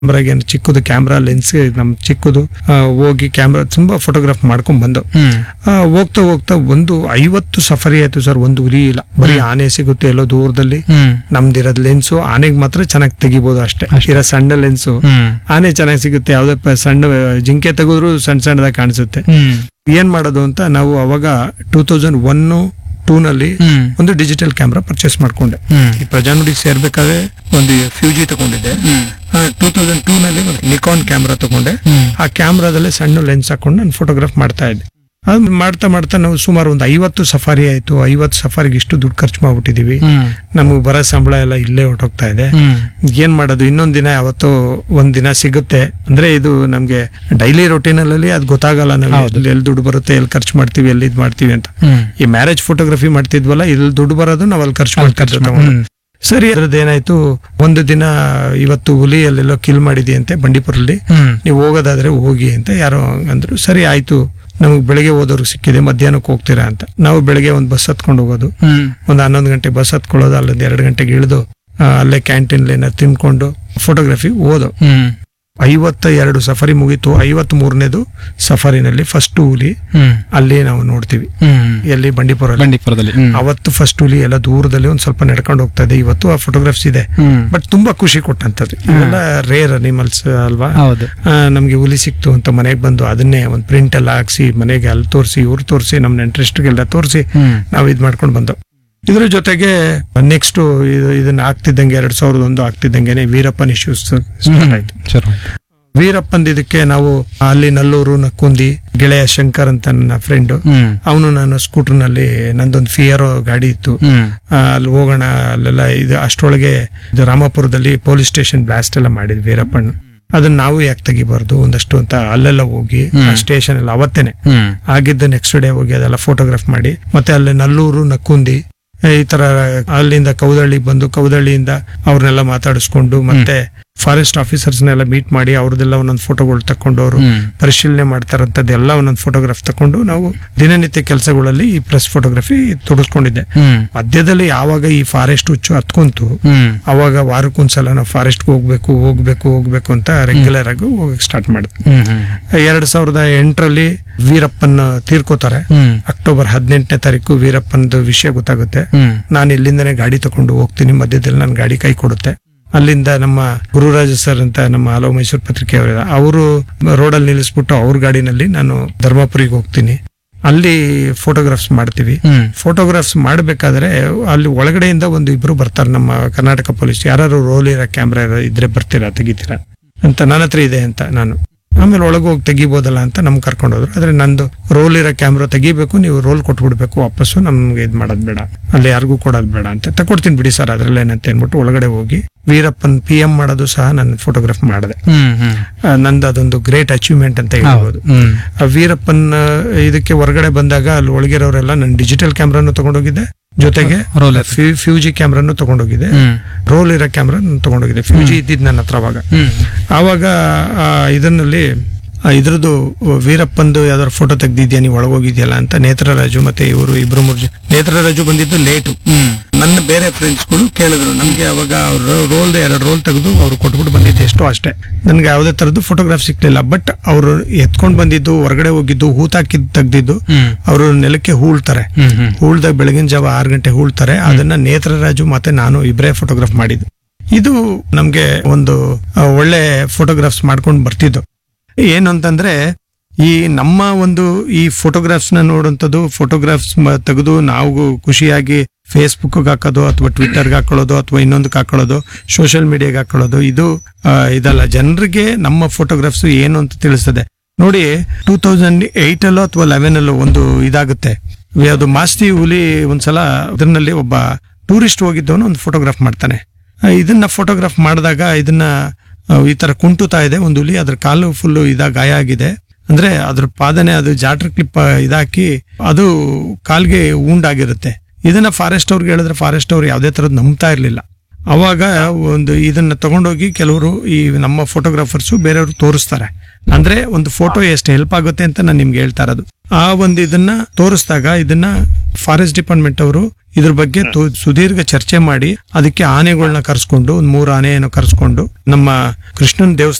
ಕ್ಯಾಮ್ರಾಗೆ ಏನು ಚಿಕ್ಕದು camera lens ನಮ್ ಚಿಕ್ಕದು ಆ, ಹೋಗಿ ಕ್ಯಾಮ್ರಾ ತುಂಬಾ ಫೋಟೋಗ್ರಾಫ್ ಮಾಡ್ಕೊಂಡ್ ಬಂದು ಹ್ಮ್ ಆ, ಹೋಗ್ತಾ ಹೋಗ್ತಾ ಒಂದು ಐವತ್ತು ಸಫರಿ ಆಯ್ತು ಸರ್ ಒಂದು ಉರಿ ಇಲ್ಲ ಬರೀ ಆನೆ ಸಿಗುತ್ತೆ ಎಲ್ಲೋ ದೂರದಲ್ಲಿ ಹ್ಮ್ ನಮ್ದಿರೋದ್ ಲೆನ್ಸು ಆನೆಗೆ ಮಾತ್ರ ಚೆನ್ನಾಗಿ ತೆಗಿಬೋದು ಅಷ್ಟೇ ಇರೋ ಸಣ್ಣ ಲೆನ್ಸು ಹ್ಮ್ ಆನೆ ಚೆನ್ನಾಗಿ ಸಿಗುತ್ತೆ ಯಾವ್ದೇ ಪ- ಸಣ್ಣ ಜಿಂಕೆ ತೆಗೆದ್ರು ಸಣ್ಣ ಸಣ್ಣದಾಗಿ ಕಾಣಿಸುತ್ತೆ ಹ್ಮ್ ಏನ್ ಮಾಡೋದು ಅಂತ ನಾವು ಅವಾಗ ಟೂ ತೌಸಂಡ್ ಒನ್ ಟೂ ನಲ್ಲಿ ಹ್ಮ್ ಒಂದು ಡಿಜಿಟಲ್ ಕ್ಯಾಮ್ರಾ ಪರ್ಚೇಸ್ ಮಾಡ್ಕೊಂಡೆ ಹ್ಮ್ ಈ ಪ್ರಜಾನುಡಿಗೆ ಸೇರ್ಬೇಕಾದ್ರೆ ಒಂದು ಫ್ಯೂಜಿ ತಗೊಂಡಿದ್ದೆ ಟೂ ತೌಸಂಡ್ ಟೂ ನಲ್ಲಿ ಒಂದು ನಿಕಾನ್ ಕ್ಯಾಮ್ರಾ ತಗೊಂಡೆ ಹ್ಮ್ ಆ ಕ್ಯಾಮ್ರಾದಲ್ಲೇ ಸಣ್ಣ ಲೆನ್ಸ್ ಹಾಕೊಂಡು ನಾನು ಫೋಟೋಗ್ರಾಫ್ ಮಾಡ್ತಾ ಇದ್ದೆ ಅದು ಮಾಡ್ತಾ ಮಾಡ್ತಾ ನಾವು ಸುಮಾರು ಒಂದು ಐವತ್ತು ಸಫಾರಿ ಆಯ್ತು ಐವತ್ತು ಸಫಾರಿಗೆ ಇಷ್ಟು ದುಡ್ಡು ಖರ್ಚು ಮಾಡ್ಬಿಟ್ಟಿದೀವಿ ಹ್ಮ್ ನಮಗೆ ಬರೋ ಸಂಬಳ ಎಲ್ಲ ಇಲ್ಲೇ ಹೊಟ್ಟೋಗ್ತಾ ಇದೆ ಹ್ಮ್ ಏನ್ ಮಾಡೋದು ಇನ್ನೊಂದ್ ದಿನ ಯಾವತ್ತೋ ಒಂದ್ ದಿನ ಸಿಗುತ್ತೆ ಅಂದ್ರೆ ಇದು ನಮ್ಗೆ ಡೈಲಿ ರೊಟೀನಲ್ಲಿ ಅದು ಗೊತ್ತಾಗಲ್ಲ ನಾವು ಎಲ್ಲಿ ಎಲ್ಲಿ ದುಡ್ಡು ಬರುತ್ತೆ ಎಲ್ಲಿ ಖರ್ಚು ಮಾಡ್ತೀವಿ ಎಲ್ಲಿ ಇದ್ ಮಾಡ್ತೀವಿ ಅಂತ ಹ್ಮ್ ಈ ಮ್ಯಾರೇಜ್ ಫೋಟೋಗ್ರಫಿ ಮಾಡ್ತಿದ್ವಲ್ಲ ಇಲ್ಲಿ ದುಡ್ಡು ಬರೋದು ನಾವ್ ಅಲ್ಲಿ ಖರ್ಚು ಮಾಡ್ತಾ ಇದ್ವಿ ನಾವು. ಹ್ಮ್ ಸರಿ ಅದ್ರದ್ದು ಏನಾಯ್ತು ಒಂದು ದಿನ ಇವತ್ತು ಹುಲಿ ಅಲ್ಲೆಲ್ಲೋ ಕಿಲ್ ಮಾಡಿದೆಯಂತೆ ಬಂಡೀಪುರಲ್ಲಿ ಹ್ಮ್ ನೀವು ಹೋಗೋದಾದ್ರೆ ಹೋಗಿ ಅಂತ ಯಾರೋ ಅಂದ್ರು ಸರಿ ಆಯ್ತು ನಮಗೆ ಬೆಳಗ್ಗೆ ಹೋದವ್ರು ಸಿಕ್ಕಿದೆ ಮಧ್ಯಾಹ್ನಕ್ಕೆ ಹೋಗ್ತೀರಾ ಅಂತ ನಾವು ಬೆಳಗ್ಗೆ ಒಂದು ಬಸ್ ಹತ್ಕೊಂಡು ಹೋಗೋದು ಹ್ಮ್ ಒಂದು ಹನ್ನೊಂದು ಗಂಟೆ ಬಸ್ ಹತ್ಕೊಳ್ಳೋದು ಅಲ್ಲೊಂದು ಎರಡು ಗಂಟೆಗೆ ಇಳಿದು ಆ, ಅಲ್ಲೇ ಕ್ಯಾಂಟೀನ್ ಏನಾದ್ರು ತಿನ್ಕೊಂಡು ಫೋಟೋಗ್ರಫಿ ಓದೋ ಹ್ಮ್ ಐವತ್ತ ಎರಡು ಸಫರಿ ಮುಗೀತು ಐವತ್ ಮೂರನೇದು ಸಫರಿನಲ್ಲಿ ಫಸ್ಟ್ ಹುಲಿ ಹ್ಮ್ ಅಲ್ಲಿ ನಾವು ನೋಡ್ತೀವಿ ಹ್ಮ್ ಎಲ್ಲಿ ಬಂಡೀಪುರಲ್ಲಿ ಬಂಡೀಪುರದಲ್ಲಿ ಹ್ಮ್ ಅವತ್ತು ಫಸ್ಟ್ ಹುಲಿ ಎಲ್ಲ ದೂರದಲ್ಲಿ ಒಂದ್ ಸ್ವಲ್ಪ ನಡ್ಕೊಂಡು ಹೋಗ್ತಾ ಇದೆ ಇವತ್ತು ಆ ಫೋಟೋಗ್ರಾಫ್ಸ್ ಇದೆ ಹ್ಮ್ ಬಟ್ ತುಂಬಾ ಖುಷಿ ಕೊಟ್ಟಂತದ್ದು ಇವೆಲ್ಲ ರೇರ್ ಅನಿಮಲ್ಸ್ ಅಲ್ವಾ ಹೌದು ಆ, ನಮ್ಗೆ ಹುಲಿ ಸಿಕ್ತು ಅಂತ ಮನೆಗೆ ಬಂದು ಅದನ್ನೇ ಒಂದು ಪ್ರಿಂಟ್ ಎಲ್ಲ ಹಾಕ್ಸಿ ಮನೆಗೆ ಅಲ್ಲಿ ತೋರಿಸಿ ಇವ್ರು ತೋರಿಸಿ ನಮ್ ನೆಂಟ್ರೆಸ್ಟ್ಗೆಲ್ಲ ತೋರಿಸಿ ಹ್ಮ್ ನಾವು ಇದ್ ಮಾಡ್ಕೊಂಡು ಬಂದು ಇದ್ರ ಜೊತೆಗೆ ನೆಕ್ಸ್ಟ್ ಇದನ್ನ ಆಗ್ತಿದ್ದಂಗೆ ಎರಡ್ ಸಾವಿರದ ಒಂದು ಆಗ್ತಿದ್ದಂಗೆನೆ ವೀರಪ್ಪನ್ ಇಶ್ಯೂಸ್ ಸ್ಟಾರ್ಟ್ ಆಯ್ತು ಚಲೋ ವೀರಪ್ಪನ್ ಇದಕ್ಕೆ ನಾವು ಅಲ್ಲಿ ನಲ್ಲೂರು ನಕ್ಕುಂದಿ ಗೆಳೆಯ ಶಂಕರ್ ಅಂತ ನನ್ನ ಫ್ರೆಂಡ್ ಹ್ಮ್ ಅವನು ನಾನು ಸ್ಕೂಟರ್ ನಲ್ಲಿ ನಂದೊಂದು ಫಿಯರೋ ಗಾಡಿ ಇತ್ತು ಹ್ಮ್ ಆ, ಅಲ್ಲಿ ಹೋಗೋಣ ಅಲ್ಲೆಲ್ಲ ಇದು ಅಷ್ಟರೊಳಗೆ ಇದು ರಾಮಾಪುರದಲ್ಲಿ ಪೊಲೀಸ್ ಸ್ಟೇಷನ್ ಬ್ಲಾಸ್ಟ್ ಎಲ್ಲ ಮಾಡಿದ್ವಿ ವೀರಪ್ಪನ್ ಅದನ್ನ ನಾವು ಯಾಕೆ ತೆಗಿಬಾರ್ದು ಒಂದಷ್ಟು ಅಂತ ಅಲ್ಲೆಲ್ಲ ಹೋಗಿ ಸ್ಟೇಷನ್ ಎಲ್ಲ ಅವತ್ತೇನೆ ಹ್ಮ್ ಆಗಿದ್ದು ನೆಕ್ಸ್ಟ್ ಡೇ ಹೋಗಿ ಅದೆಲ್ಲ ಫೋಟೋಗ್ರಾಫ್ ಮಾಡಿ ಮತ್ತೆ ಅಲ್ಲಿ ನಲ್ಲೂರು ನಕ್ಕುಂದಿ ಈ ತರ ಅಲ್ಲಿಂದ ಕೌದಳ್ಳಿಗೆ ಬಂದು ಕೌದಳ್ಳಿಯಿಂದ ಅವ್ರನ್ನೆಲ್ಲ ಮಾತಾಡಿಸ್ಕೊಂಡು ಮತ್ತೆ ಫಾರೆಸ್ಟ್ ಆಫೀಸರ್ಸ್ನೆಲ್ಲ ಮೀಟ್ ಮಾಡಿ ಅವ್ರದ್ದೆಲ್ಲ ಒಂದೊಂದು ಫೋಟೋಗಳು ತಕೊಂಡು ಅವರು ಹ್ಮ್ ಪರಿಶೀಲನೆ ಮಾಡ್ತಾರಂತದ್ದೆಲ್ಲ ಒಂದೊಂದು ಫೋಟೋಗ್ರಾಫ್ ತಕೊಂಡು ನಾವು ದಿನನಿತ್ಯ ಕೆಲಸಗಳಲ್ಲಿ ಈ ಪ್ರೆಸ್ ಫೋಟೋಗ್ರಫಿ ತೊಡಸ್ಕೊಂಡಿದ್ದೆ ಹ್ಮ್ ಮಧ್ಯದಲ್ಲಿ ಯಾವಾಗ ಈ ಫಾರೆಸ್ಟ್ ಹುಚ್ಚು ಹತ್ಕೊಂತು ಹ್ಮ್ ಅವಾಗ ವಾರಕ್ಕೊಂದ್ಸಲ ನಾವು ಫಾರೆಸ್ಟ್ ಹೋಗ್ಬೇಕು ಹೋಗ್ಬೇಕು ಹೋಗ್ಬೇಕು ಅಂತ ರೆಗ್ಯುಲರ್ ಆಗಿ ಹೋಗಕ್ ಸ್ಟಾರ್ಟ್ ಮಾಡಿದ್ವಿ ಹ್ಮ್ ಹ್ಮ್ ಎರಡ್ ಸಾವಿರದ ಎಂಟರಲ್ಲಿ ವೀರಪ್ಪನ್ ತೀರ್ಕೋತಾರೆ ಹ್ಮ್ ಅಕ್ಟೋಬರ್ ಹದಿನೆಂಟನೇ ತಾರೀಕು ವೀರಪ್ಪನದು ವಿಷಯ ಗೊತ್ತಾಗುತ್ತೆ ಹ್ಮ್ ನಾನು ಇಲ್ಲಿಂದನೇ ಗಾಡಿ ತಕೊಂಡು ಹೋಗ್ತೀನಿ ಮಧ್ಯದಲ್ಲಿ ನನ್ನ ಗಾಡಿ ಕೈ ಕೊಡುತ್ತೆ ಅಲ್ಲಿಂದ ನಮ್ಮ ಗುರುರಾಜ ಸರ್ ಅಂತ ನಮ್ಮ ಹಲೋ ಮೈಸೂರು ಪತ್ರಿಕೆ ಅವರ ಅವರು ರೋಡಲ್ಲಿ ನಿಲ್ಲಿಸ್ಬಿಟ್ಟು ಅವ್ರ ಗಾಡಿನಲ್ಲಿ ನಾನು ಧರ್ಮಪುರಿಗೆ ಹೋಗ್ತೀನಿ ಅಲ್ಲಿ ಫೋಟೋಗ್ರಾಫ್ಸ್ ಮಾಡ್ತೀವಿ ಹ್ಮ್ ಫೋಟೋಗ್ರಾಫ್ಸ್ ಮಾಡಬೇಕಾದ್ರೆ ಅಲ್ಲಿ ಒಳಗಡೆಯಿಂದ ಒಂದು ಇಬ್ರು ಬರ್ತಾರೆ ನಮ್ಮ ಕರ್ನಾಟಕ ಪೊಲೀಸ್ ಯಾರು ರೋಲ್ ಇರೋ ಕ್ಯಾಮ್ರಾ ಇದ್ರೆ ಬರ್ತೀರಾ ತೆಗಿತೀರಾ ಅಂತ ನನ್ನ ಹತ್ರ ಇದೆ ಅಂತ ನಾನು ಆಮೇಲೆ ಒಳಗೆ ಹೋಗಿ ತೆಗಿಬೋದಲ್ಲ ಅಂತ ನಮ್ ಕರ್ಕೊಂಡು ಹೋದ್ರು ಆದ್ರೆ ನಂದು ರೋಲ್ ಇರೋ ಕ್ಯಾಮ್ರಾ ತೆಗಿಬೇಕು ನೀವು ರೋಲ್ ಕೊಟ್ಬಿಡ್ಬೇಕು ವಾಪಸ್ಸು ನಮ್ಗೆ ಇದ್ ಮಾಡೋದ್ ಬೇಡ ಅಲ್ಲಿ ಯಾರಿಗೂ ಕೊಡೋದ್ ಬೇಡ ಅಂತ ತಕೊಡ್ತೀನಿ ಬಿಡಿ ಸರ್ ಅದ್ರಲ್ಲಿ ಏನಂತ ಅನ್ಬಿಟ್ಟು ಒಳಗಡೆ ಹೋಗಿ ವೀರಪ್ಪನ್ ಪಿ ಎಂ ಮಾಡೋದು ಸಹ ನಾನು ಫೋಟೋಗ್ರಾಫ್ ಮಾಡಿದೆ ಹ್ಮ್ ಹ್ಮ್ ಆ, ನಂದು ಅದೊಂದು ಗ್ರೇಟ್ ಅಚೀವ್ಮೆಂಟ್ ಅಂತ ಹೇಳ್ಬೋದು ಹ್ಮ್ ಆ ವೀರಪ್ಪನ್ ಆ, ಇದಕ್ಕೆ ಹೊರಗಡೆ ಬಂದಾಗ ಅಲ್ಲಿ ಒಳಗಿರೋರೆಲ್ಲ ನಾನು ಡಿಜಿಟಲ್ ಕ್ಯಾಮ್ರಾನು ತಗೊಂಡೋಗಿದ್ದೆ ಜೊತೆಗೆ Roller. ಫ್ಯೂ- ಫ್ಯೂಜಿ ಕ್ಯಾಮ್ರಾನು ತಗೊಂಡೋಗಿದ್ದೆ ಹ್ಮ್ ರೋಲ್ ಇರೋ ಕ್ಯಾಮ್ರಾ ತಗೊಂಡೋಗಿದ್ದೆ ಫ್ಯೂಜಿ ಇದ್ದಿದ್ದು ನನ್ನ ಹತ್ರ ಅವಾಗ ಹ್ಮ್ ಆವಾಗ ಆ, ಇದನ್ನಲ್ಲಿ ಆ, ಇದ್ರದ್ದು ವೀರಪ್ಪಂದು ಯಾವ್ದಾದ್ರು ಫೋಟೋ ತೆಗ್ದಿದ್ಯಾ ನೀವು ಒಳಗೋಗಿದ್ಯಲ್ಲ ಅಂತ ನೇತ್ರರಾಜು ಮತ್ತೆ ಇವರು ಇಬ್ರು ಮೂರು ಜನ ನೇತ್ರರಾಜು ಬಂದಿದ್ದು ಲೇಟು ಹ್ಮ್ ನನ್ನ ಬೇರೆ ಫ್ರೆಂಡ್ಸ್ಗಳು ಕೇಳಿದ್ರು ನಮ್ಗೆ ಅವಾಗ ಅವ್ರ ರೋಲ್ ಎರಡು ರೋಲ್ ತೆಗೆದು ಅವ್ರು ಕೊಟ್ಬಿಟ್ಟು ಬಂದಿದ್ದು ಎಷ್ಟೋ ಅಷ್ಟೇ ನನ್ಗೆ ಯಾವುದೇ ತರದ್ದು ಫೋಟೋಗ್ರಾಫ್ ಸಿಕ್ಲಿಲ್ಲ ಬಟ್ ಅವರು ಎತ್ಕೊಂಡ್ ಬಂದಿದ್ದು ಹೊರಗಡೆ ಹೋಗಿದ್ದು ಹೂತಾಕಿದ್ ತೆಗ್ದಿದ್ದು ಹ್ಮ್ ಅವರು ನೆಲಕ್ಕೆ ಹೂಳ್ತಾರೆ ಹ್ಮ್ ಹ್ಮ್ ಹೂಳ್ದಾಗ ಬೆಳಗಿನ ಜಾವ ಆರು ಗಂಟೆ ಹೂಳ್ತಾರೆ ಅದನ್ನ ನೇತ್ರರಾಜು ಮತ್ತೆ ನಾನು ಇಬ್ಬರೇ ಫೋಟೋಗ್ರಾಫ್ ಮಾಡಿದ್ದು ಇದು ನಮ್ಗೆ ಒಂದು ಆ, ಒಳ್ಳೆ ಫೋಟೋಗ್ರಾಫ್ಸ್ ಮಾಡ್ಕೊಂಡು ಬರ್ತಿದ್ದು ಏನು ಅಂತಂದ್ರೆ ಈ ನಮ್ಮ ಒಂದು ಈ ಫೋಟೋಗ್ರಾಫ್ಸ್ ನ ನೋಡುವಂಥದ್ದು ಫೋಟೋಗ್ರಾಫ್ಸ್ ತೆಗೆದು ನಾವು ಖುಷಿಯಾಗಿ ಫೇಸ್ಬುಕ್ ಹಾಕೋದು ಅಥವಾ ಟ್ವಿಟರ್ಗೆ ಹಾಕೊಳ್ಳೋದು ಅಥವಾ ಇನ್ನೊಂದಕ್ಕೆ ಹಾಕೊಳ್ಳೋದು ಸೋಷಿಯಲ್ ಮೀಡಿಯಾಗೆ ಹಾಕೊಳ್ಳೋದು ಇದು ಆ, ಇದಲ್ಲ ಜನರಿಗೆ ನಮ್ಮ ಫೋಟೋಗ್ರಾಫ್ಸ್ ಏನು ಅಂತ ತಿಳಿಸ್ತದೆ ನೋಡಿ ಟೂ ತೌಸಂಡ್ ಏಟ್ ಅಲ್ಲೋ ಅಥವಾ ಲೆವೆನ್ ಅಲ್ಲೋ ಒಂದು ಇದಾಗುತ್ತೆ ಯಾವುದು ಮಾಸ್ತಿ ಹುಲಿ ಒಂದ್ಸಲ ಇದರಲ್ಲಿ ಒಬ್ಬ ಟೂರಿಸ್ಟ್ ಹೋಗಿದ್ದವನು ಒಂದು ಫೋಟೋಗ್ರಾಫ್ ಮಾಡ್ತಾನೆ ಆ, ಇದನ್ನ ಫೋಟೋಗ್ರಾಫ್ ಮಾಡಿದಾಗ ಇದನ್ನ ಆ, ಈ ತರ ಕುಂಟುತ್ತಾ ಇದೆ ಒಂದು ಹುಲಿ ಅದ್ರ ಕಾಲು ಫುಲ್ ಇದ ಗಾಯ ಆಗಿದೆ ಅಂದ್ರೆ ಅದ್ರ ಪಾದನೆ ಅದು ಜಾಟ್ರ್ ಕ್ಲಿಪ್ ಇದಾಕಿ ಅದು ಕಾಲ್ಗೆ ಆಗಿರುತ್ತೆ ಇದನ್ನ ಫಾರೆಸ್ಟ್ ಅವ್ರಿಗೆ ಹೇಳಿದ್ರೆ ಫಾರೆಸ್ಟ್ ಅವ್ರು ಯಾವ್ದೇ ತರದ್ ನಂಬ್ತಾ ಇರ್ಲಿಲ್ಲ ಅವಾಗ ಒಂದು ಇದನ್ನ ತಗೊಂಡೋಗಿ ಕೆಲವರು ಈ ನಮ್ಮ ಫೋಟೋಗ್ರಾಫರ್ಸು ಬೇರೆಯವರು ತೋರಿಸ್ತಾರೆ ಅಂದ್ರೆ ಒಂದು ಫೋಟೋ ಎಷ್ಟು ಹೆಲ್ಪ್ ಆಗುತ್ತೆ ಅಂತ ನಾನು ನಿಮ್ಗೆ ಹೇಳ್ತಾ ಇರೋದು ಆ ಒಂದು ಇದನ್ನ ತೋರಿಸಿದಾಗ ಇದನ್ನ ಫಾರೆಸ್ಟ್ ಡಿಪಾರ್ಟ್ಮೆಂಟ್ ಅವರು ಇದ್ರ ಬಗ್ಗೆ ತು- ಸುದೀರ್ಘ ಚರ್ಚೆ ಮಾಡಿ ಅದಕ್ಕೆ ಆನೆಗಳನ್ನ ಕರ್ಸ್ಕೊಂಡು ಒಂದ್ ಮೂರು ಆನೆಯನ್ನು ಕರ್ಸ್ಕೊಂಡು ನಮ್ಮ ಕೃಷ್ಣನ್ ದೇವಸ್ಥಾನ